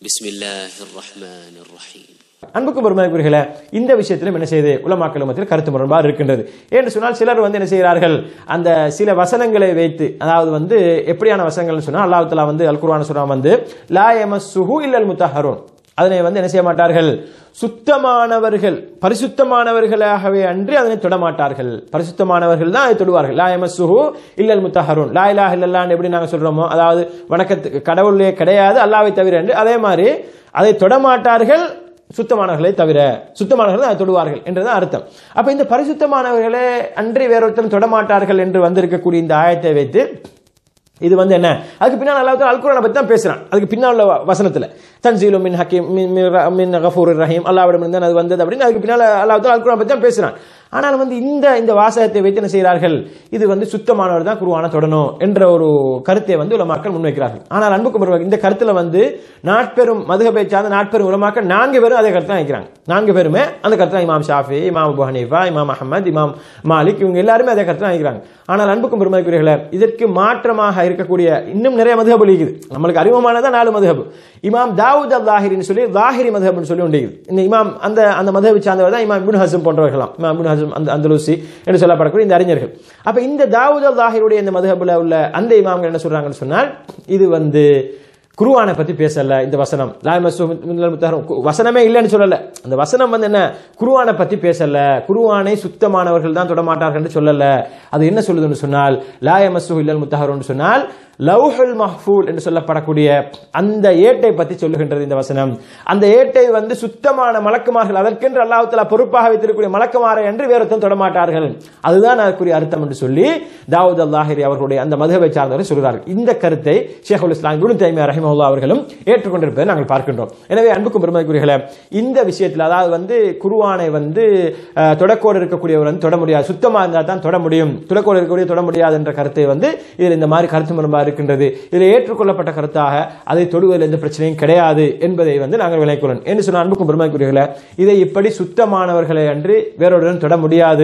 بسم الله الرحمن الرحيم அன்புக்கும் பெருமதிக்குரியர்களே இந்த விஷயத்திலும் என்ன செய்யுது உலமாக்கள் மத்தியில் கருத்து முரண்பாடு இருக்கின்றது என்று சொன்னால் சிலர் வந்து என்ன செய்கிறார்கள் அந்த சில வசனங்களை வைத்து அதாவது வந்து எப்படியான வசனங்கள்னு சொன்னால் அல்லாஹ் தஆலா வந்து அல் குர்ஆன் சூரா வந்து லா யமஸ்ஸுஹு இல்லல் முத்தஹரூன் அதனை வந்து என்ன செய்ய மாட்டார்கள் சுத்தமானவர்கள் பரிசுத்தமானவர்களாகவே அன்றி அதனை தொடமாட்டார்கள் பரிசுத்தமானவர்கள் தான் அதை தொடுவார்கள் லா யமஸ்ஸுஹு இல்லல் முத்தஹரூன் லா இலாஹ இல்லல்லாஹ்னு எப்படி நாங்கள் சொல்றோமோ அதாவது வணக்கத்துக்கு கடவுளே கிடையாது அல்லாஹ்வை தவிர என்று அதே மாதிரி அதை தொடமாட்டார்கள் சுத்தமானவர்களை தவிர சுத்தமானவர்கள் அதை தொடுவார்கள் என்றுதான் அர்த்தம் அப்ப இந்த பரிசுத்தமானவர்களே அன்றி வேறொருத்தரும் தொடமாட்டார்கள் என்று வந்திருக்கக்கூடிய இந்த ஆயத்தை வைத்து இது வந்து என்ன அதுக்கு பின்னால் அல்லாஹ் அல் குரானை பத்தி தான் பேசுறான் அதுக்கு பின்னால் உள்ள வ- வசனத்துல தன்சீலு மின் ஹக்கீம் மின் மின் ர- மின் கஃபூர் ரஹீம் அல்லாவிடம் இருந்து அது வந்தது அப்படின்னு அதுக்கு பின்னால் அல்லாஹ் அல் குரானை பத்தி தான் பேசுறான் ஆனால் வந்து இந்த இந்த வாசகத்தை வைத்து என்ன செய்கிறார்கள் இது வந்து சுத்தமானவர் தான் குருவான தொடணும் என்ற ஒரு கருத்தை வந்து உலமாக்கள் முன்வைக்கிறார்கள் ஆனால் அன்புக்கு பெருமக்கள், இந்த கருத்துல வந்து நாட்பெரும் மதுகபை சார்ந்த நாட்பெரும் உலமாக்கள் நான்கு பேரும் அதே கருத்து தான் வைக்கிறாங்க நான்கு பேருமே அந்த கருத்து தான் இமாம் ஷாஃபி இமாம் அபு ஹனீஃபா இமாம் அஹமத் இமாம் மாலிக் இவங்க எல்லாருமே அதே கருத்து தான் வைக்கிறாங்க ஆனால் அன்புக்கும் பெருமதிக்குரியர்களே இதற்கு மாற்றமாக இருக்கக்கூடிய இன்னும் நிறைய மதுகபு இருக்குது நம்மளுக்கு அறிமுகமானதான் நாலு மதுகபு இமாம் தாவூத் அல் தாஹிரின்னு சொல்லி தாஹிரி மதுஹப்னு சொல்லி உண்டு இருக்குது. இந்த இமாம் அந்த அந்த மதுஹபை சார்ந்தவர் தான் இமாம் இப்னு ஹசம் போன்றவர்களாம் இமாம் இப்னு ஹசம் அந்த அந்தலூசி என்று சொல்லப்படக்கூடிய இந்த அறிஞர்கள் அப்ப இந்த தாவூத் அல் தாஹிருடைய இந்த மதுஹபுல உள்ள அந்த இமாம்கள் என்ன சொல்றாங்கன்னு சொன்னால் இது வந்து குருவானை பத்தி பேசல இந்த வசனம் லாய் மஸ்ஸு மின்னல் முத்தஹரும். கு- வசனமே இல்லைன்னு சொல்லல அந்த வசனம் வந்து என்ன குருவானை பத்தி பேசல குருவானை சுத்தமானவர்கள் தான் தொடமாட்டார்கள் சொல்லல அது என்ன சொல்லுதுன்னு சொன்னால் லாய மஸ்ஸு இல்லல் முத்தஹருன்னு சொன்னால் லவ்ஹுல் மஹ்ஃபூல் என்று சொல்லப்படக்கூடிய அந்த ஏட்டை பற்றி சொல்லுகின்றது இந்த வசனம் அந்த ஏட்டை வந்து சுத்தமான மலக்குமார்கள் அதற்கென்று அல்லாஹ் தஆலா பொறுப்பாக வைத்திருக்கக்கூடிய மலக்குமாரை என்று வேறொருத்தம் தொடமாட்டார்கள் அதுதான் அதற்குரிய அர்த்தம் என்று சொல்லி தாவூத் அல்லாஹிரி அவர்களுடைய அந்த மதுவை சார்ந்தவர்கள் சொல்கிறார்கள் இந்த கருத்தை ஷேகுல் இஸ்லாம் இப்னு தைமியா ரஹிமஹுல்லா அவர்களும் ஏற்றுக்கொண்டிருப்பதை நாங்கள் பார்க்கின்றோம் எனவே அன்புக்கும் பெருமதிக்குரியர்களே இந்த விஷயத்தில் அதாவது வந்து குருவானை வந்து அஹ், தொடக்கோடு இருக்கக்கூடியவர் வந்து தொட முடியாது சுத்தமா இருந்தால் தான் தொட முடியும் துடக்கோடு இருக்கக்கூடிய தொட முடியாது என்ற கருத்தை வந்து இதில் இந்த மாதிரி கருத்து முரண்பாடு இருக்கின்றது இதில் ஏற்றுக்கொள்ளப்பட்ட கருத்தாக அதை தொடுவதில் எந்த பிரச்சனையும் கிடையாது என்பதை வந்து நாங்கள் விளைக்கொள்ளணும் என்று சொன்ன அன்புக்கும் பெருமதிக்குரியர்களே இதை இப்படி சுத்தமானவர்களை அன்றி வேறொருடன் தொட முடியாது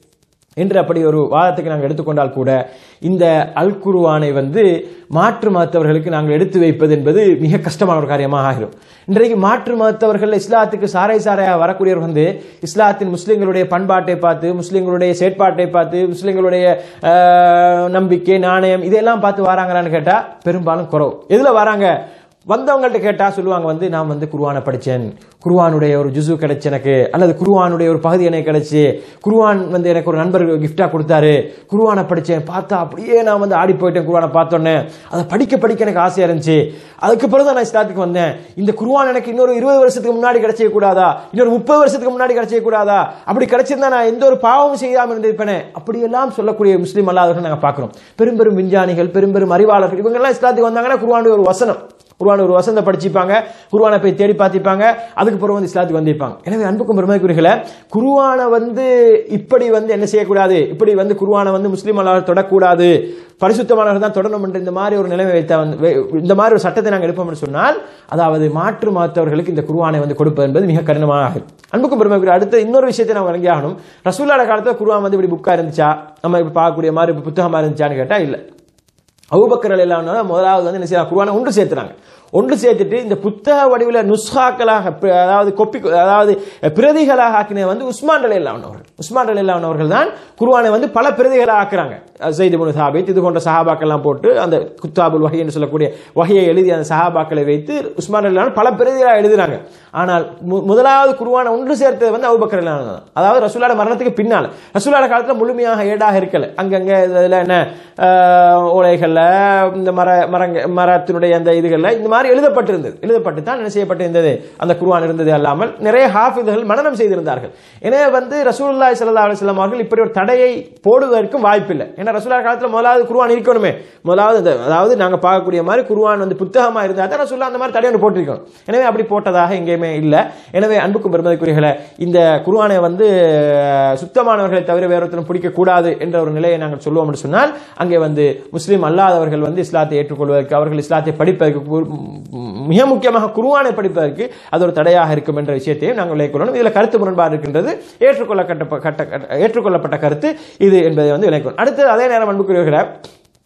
என்று அப்படி ஒரு வாதத்துக்கு நாங்கள் எடுத்துக்கொண்டால் கூட இந்த அல் குருவானை வந்து மாற்று மதத்தவர்களுக்கு நாங்கள் எடுத்து வைப்பது என்பது மிக கஷ்டமான ஒரு காரியமாக ஆகிரும் இன்றைக்கு மாற்று மதத்தவர்கள் இஸ்லாத்துக்கு சாரை சாரையாக வரக்கூடியவர் வந்து இஸ்லாத்தின் முஸ்லிம்களுடைய பண்பாட்டை பார்த்து முஸ்லிம்களுடைய செயற்பாட்டை பார்த்து முஸ்லிம்களுடைய ஆஹ், நம்பிக்கை நாணயம் இதெல்லாம் பார்த்து வராங்களான்னு கேட்டா பெரும்பாலும் குறவு எதுல வராங்க வந்தவங்கள்ட்ட கேட்டா சொல்லுவாங்க வந்து நான் வந்து குருவானை படிச்சேன் குருவானுடைய ஒரு ஜுசு கிடைச்சு எனக்கு அல்லது குருவானுடைய ஒரு பகுதி எனக்கு கிடைச்சு குருவான் வந்து எனக்கு ஒரு நண்பர் கிஃப்டா கொடுத்தாரு குருவானை படிச்சேன் பார்த்தா அப்படியே நான் வந்து ஆடி போயிட்டேன் குருவானை பார்த்தோன்னே அதை படிக்க படிக்க எனக்கு ஆசையா இருந்துச்சு அதுக்கு பிறகு தான் நான் இஸ்லாத்துக்கு வந்தேன் இந்த குருவான் எனக்கு இன்னொரு இருபது வருஷத்துக்கு முன்னாடி கிடைச்சிக்க கூடாதா இன்னொரு முப்பது வருஷத்துக்கு முன்னாடி கிடைச்சிக்க கூடாதா அப்படி கிடைச்சிருந்தா நான் எந்த ஒரு பாவமும் செய்யாமல் இருந்திருப்பேனே அப்படியெல்லாம் சொல்லக்கூடிய முஸ்லீம் அல்லாதவர்கள் நாங்கள் பார்க்கிறோம் பெரும் பெரும் விஞ்ஞானிகள் பெரும் பெரும் அறிவாளர்கள் இவங்கெல்லாம் இஸ்லாத்துக்கு வந்தாங்கன்னா குருவானுடைய ஒரு வசனம் குருவான ஒரு வசந்த படிச்சுப்பாங்க குருவானை போய் தேடி பார்த்திப்பாங்க அதுக்கு பிறகு வந்து இஸ்லாத்துக்கு வந்திருப்பாங்க எனவே அன்புக்கும் பெருமைக்குரியர்களே குருவானை வந்து இப்படி வந்து என்ன செய்யக்கூடாது இப்படி வந்து குருவானை வந்து முஸ்லீம் அல்லாஹ் தொடக்கூடாது பரிசுத்தமானவர்கள் தான் தொடரும் என்று இந்த மாதிரி ஒரு நிலைமை வைத்த வந்து வே- இந்த மாதிரி ஒரு சட்டத்தை நாங்கள் எடுப்போம்னு சொன்னால் அதாவது மாற்று மாத்தவர்களுக்கு இந்த குருவானை வந்து கொடுப்பது என்பது மிக கடினமான ஆகும் அன்புக்கும் பெருமைக்குரிய அடுத்த இன்னொரு விஷயத்தை நாம் வழங்கி ஆகணும் ரசூல்லாட காலத்தில் குருவான் வந்து இப்படி புக்கா இருந்துச்சா நம்ம இப்ப பார்க்கக்கூடிய மாதிரி இப்ப புத்தகமா இருந்துச்சான்னு கேட்டா இல்லை அபூபக்கர் எல்லாம் முதலாவது வந்து என்ன செய்யறாங்க குர்ஆனை ஒன்று சேர்த்துறாங்க ஒன்று சேர்த்துட்டு இந்த புத்தக வடிவில் நுஸ்ஹாக்களாக ப- அதாவது கொப்பி அதாவது பிரதிகளாக ஆக்கின வந்து உஸ்மான் அலி அவர்கள் உஸ்மான் அலி அவர்கள் தான் குர்ஆனை வந்து பல பிரதிகளாக ஆக்குறாங்க செய்து முனு சாபித் இது போன்ற சஹாபாக்கெல்லாம் போட்டு அந்த குத்தாபுல் வகை என்று சொல்லக்கூடிய வகையை எழுதி அந்த சஹாபாக்களை வைத்து உஸ்மான் அலி பல பிரதிகளாக எழுதுறாங்க ஆனால் மு- முதலாவது குர்ஆனை ஒன்று சேர்த்தது வந்து அபூபக்கர் அலி தான் அதாவது ரசூலாட மரணத்துக்கு பின்னால் ரசூலாட காலத்தில் முழுமையாக ஏடாக இருக்கல அங்கங்க இதில் என்ன ஆஹ், ஓலைகள்ல இந்த மர மரங்க மரத்தினுடைய அந்த இதுகள்ல இந்த மாதிரி எழுதப்பட்டிருந்தது எழுதப்பட்டு தான் என்ன செய்யப்பட்டிருந்தது அந்த குர்ஆன் இருந்தது அல்லாமல் நிறைய ஹாஃபிதுகள் மனனம் செய்திருந்தார்கள் எனவே வந்து ரசூலுல்லாஹி ஸல்லல்லாஹு அலைஹி வஸல்லம் அவர்கள் இப்படி ஒரு தடையை போடுவதற்கும் வாய்ப்பில்லை ஏன்னா ரசூலா காலத்தில் முதலாவது குர்ஆன் இருக்கணுமே முதலாவது இந்த- அதாவது நாங்க பார்க்கக்கூடிய மாதிரி குர்ஆன் வந்து புத்தகமா இருந்தா தான் ரசூல்லா அந்த மாதிரி தடை ஒன்று போட்டிருக்கணும் எனவே அப்படி போட்டதாக எங்கேயுமே இல்லை எனவே அன்புக்கும் பெருமதிக்குரியர்களே இந்த குர்ஆனை வந்து அஹ், சுத்தமானவர்களை தவிர வேறொருத்தரும் பிடிக்க கூடாது என்ற ஒரு நிலையை நாங்கள் சொல்லுவோம் என்று சொன்னால் அங்கே வந்து முஸ்லீம் அல்லாதவர்கள் வந்து இஸ்லாத்தை ஏற்றுக்கொள்வதற்கு அவர்கள் இஸ்லாத்தை படிப்பதற்கு கு- மிக முக்கியமாக குர்ஆனை படிப்பதற்கு அது ஒரு தடையாக இருக்கும் என்ற விஷயத்தையும் நாங்கள் விளைக்கொள்ளணும் இதில் கருத்து முரண்பாடு இருக்கின்றது ஏற்றுக்கொள்ள கட்ட கட்ட- ஏற்றுக்கொள்ளப்பட்ட கருத்து இது என்பதை வந்து விளைக்கொள்ளணும் அடுத்து அதே நேரம் அன்புக்குரியவர்களே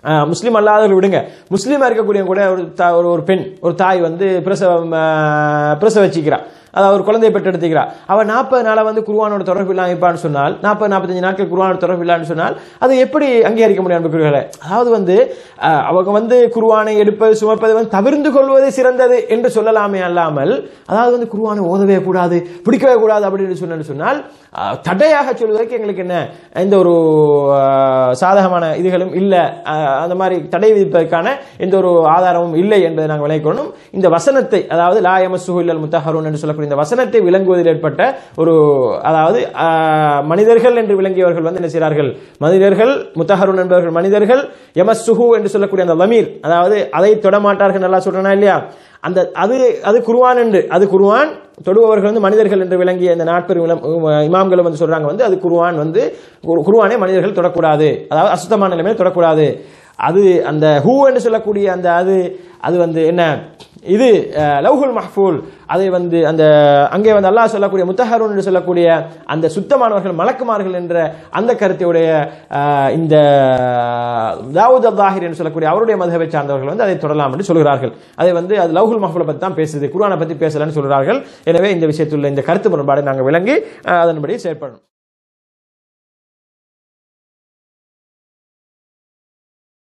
ஆஹ் முஸ்லீம் அல்லாதவர்கள் விடுங்க முஸ்லீமா இருக்கக்கூடிய கூட ஒரு தா- ஒரு- ஒரு பெண் ஒரு தாய் வந்து பிரசவம் ஆஹ் பிரசவச்சிக்கிறா அதாவது ஒரு குழந்தையை பெற்றெடுத்துக்கிறா அவன் நாற்பது நாளா வந்து குருவானோட தொடர்பு இல்லாம இருப்பான்னு சொன்னால் நாற்பது நாற்பத்தஞ்சு நாட்கள் குருவானோட தொடர்பு இல்லான்னு சொன்னால் அது எப்படி அங்கீகரிக்க முடியும் அன்புக்குரியவர்களே அதாவது வந்து ஆஹ், அவங்க வந்து குருவானை எடுப்பது சுமப்பது வந்து தவிர்ந்து கொள்வது சிறந்தது என்று சொல்லலாமே அல்லாமல் அதாவது வந்து குருவானை ஓதவே கூடாது பிடிக்கவே கூடாது அப்படின்னு சொன்னு சொன்னால் ஆஹ், தடையாக சொல்வதற்கு எங்களுக்கு என்ன எந்த ஒரு ஆஹ், சாதகமான இதுகளும் இல்லை அந்த மாதிரி தடை விதிப்பதற்கான எந்த ஒரு ஆதாரமும் இல்லை என்பதை நாங்கள் விளைக்கணும் இந்த வசனத்தை அதாவது லா யமஸ்ஸுஹு இல்லல் முத்தஹருன் என்று சொல்லக்கூடிய இந்த வசனத்தை விளங்குவதில் ஏற்பட்ட ஒரு அதாவது ஆஹ், மனிதர்கள் என்று விளங்கியவர்கள் வந்து என்ன செய்கிறார்கள் மனிதர்கள் முத்தஹருன் என்பவர்கள் மனிதர்கள் யமஸ்ஸுஹு என்று சொல்லக்கூடிய அந்த லமீர் அதாவது அதை தொடமாட்டார்கள் நல்லா சொல்றேனா இல்லையா அந்த அது அது குருவான் என்று அது குருவான் தொடுபவர்கள் வந்து மனிதர்கள் என்று விளங்கிய இந்த நாட்பெரும் இளம் இமாம்களும் வந்து சொல்றாங்க வந்து அது குருவான் வந்து குரு- குருவானை மனிதர்கள் தொடக்கூடாது அதாவது அசுத்தமான நிலைமையை தொடக்கூடாது அது அந்த ஹூ என்று சொல்லக்கூடிய அந்த அது அது வந்து என்ன இது அஹ், லவ்ஹுல் மஹ்ஃபூல் அதை வந்து அந்த அங்கே வந்து அல்லாஹ் சொல்லக்கூடிய முத்தஹருன் என்று சொல்லக்கூடிய அந்த சுத்தமானவர்கள் மலக்குமார்கள் என்ற அந்த கருத்தையுடைய அஹ், இந்த தாவூத் அல்லாஹிர் என்று சொல்லக்கூடிய அவருடைய மதவை சார்ந்தவர்கள் வந்து அதை தொடரலாம் என்று சொல்கிறார்கள் அதை வந்து அது லவ்ஹுல் மஹ்ஃபூலை பற்றி தான் பேசுது குர்ஆனை பற்றி பேசலன்னு சொல்கிறார்கள் எனவே இந்த விஷயத்தில் உள்ள இந்த கருத்து முரண்பாடை நாங்கள் விளங்கி அஹ், அதன்படி செயற்படணும்